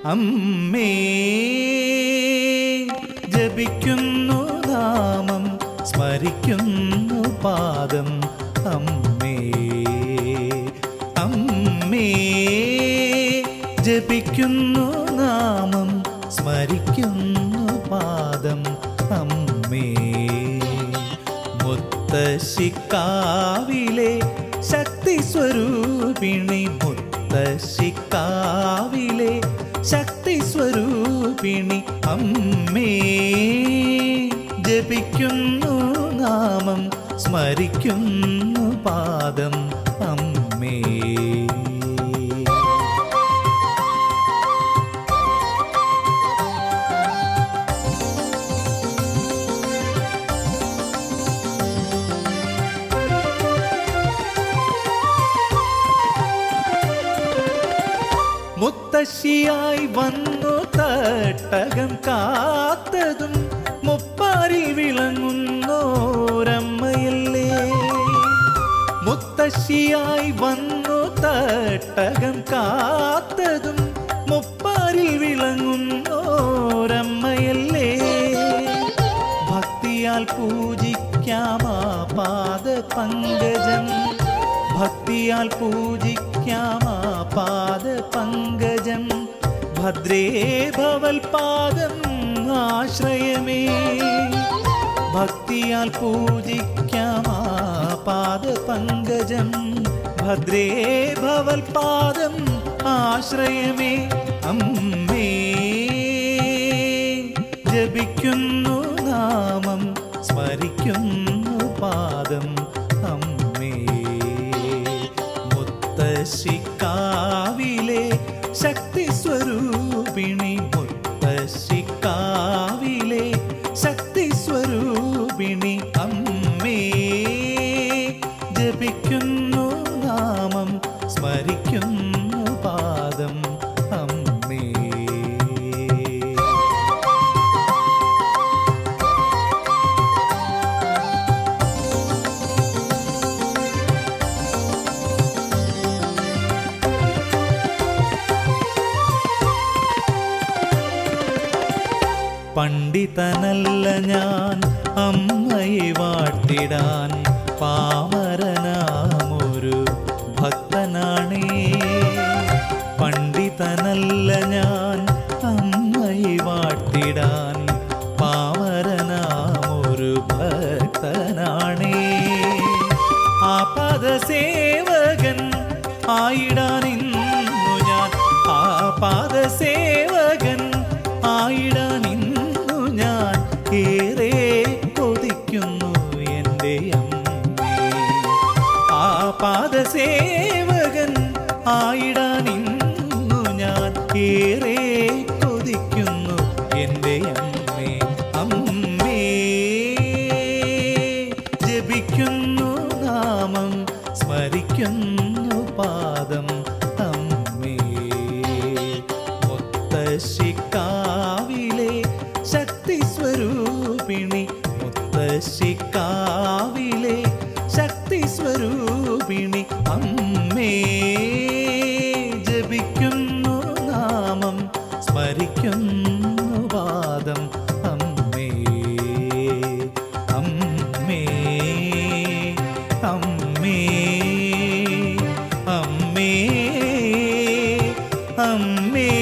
അമ്മേ ജപിക്കുന്നു നാമം സ്മരിക്കുന്നു പാദം അമ്മേ അമ്മേ ജപിക്കുന്നു നാമം സ്മരിക്കുന്നു പാദം അമ്മേ മുത്തശ്ശിക്കാവിലെ ശക്തി സ്വരൂപിണി മുത്തശ്ശിക്കാവിലെ ശക്തി സ്വരൂപിണി അമ്മേ ജപിക്കുന്നു നാമം സ്മരിക്കുന്നു പാദം അമ്മേ മുത്തശ്ശിയായി വന്നു തട്ടകം കാത്തതും മുപ്പാരിൽ വിളങ്ങുന്നോരമ്മയല്ലേ മുത്തശ്ശിയായി വന്നു തട്ടകം കാത്തതും മുപ്പാരിൽ വിളങ്ങുന്നോരമ്മയല്ലേ ഭക്തിയാൽ പൂജിക്കാമാ പാദ പങ്കജം ഭക്തിയാൽ പൂജിക്കാമാ പാദ പങ്കജം ഭദ്രേ ഭവൽ പാദം ആശ്രയമേ ഭക്തിയാൽ പൂജിക്കാമാ പാദ പങ്കജം ഭദ്രേ ഭവൽ പാദം ആശ്രയമേ അമ്മേ ജപിക്കുന്നു നാമം സ്മരിക്കുന്നു പാദം അമ്മേ മുത്തശ്ശിക്കാവിലെ ശക്തി സ്വരൂപിണി മുത്തശ്ശിക്കാവിലെ ശക്തി സ്വരൂപിണി അമ്മേ ജപിക്കുന്നു നാമം സ്മരിക്കുന്നു പാദം അമ്മേ പണ്ഡിതനല്ല ഞാൻ അമ്മയെ വാട്ടിടാൻ പാമരനാമൊരു ഭക്തനാണേ പണ്ഡിതനല്ല ഞാൻ അമ്മയെ വാട്ടിടാൻ പാമരനാമൊരു ഭക്തനാണേ ആപദസേവകൻ ആയിടാൻ ഇന്നു ഞാൻ ആപാദസേവകൻ ആയിടാൻ ഇന്നു ഞാൻ ഏറെ കൊതിക്കുന്നു എൻ്റെ അമ്മേ ആപാദസേവകൻ ആയിടാൻ ഇന്നു ഞാൻ ഏറെ കൊതിക്കുന്നു എൻ്റെ അമ്മേ അമ്മേ ജപിക്കുന്നു നാമം സ്മരിക്കുന്നു പാദം അമ്മേ മുത്തശ്ശിക്കാവിലെ ശക്തി സ്വരൂപിണി മുത്തശ്ശിക്കാവിലെ ശക്തി സ്വരൂപിണി അമ്മേ ജപിക്കുന്നു നാമം സ്മരിക്കുന്നു പാദം അമ്മേ അമ്മേ അമ്മേ അമ്മേ അമ്മേ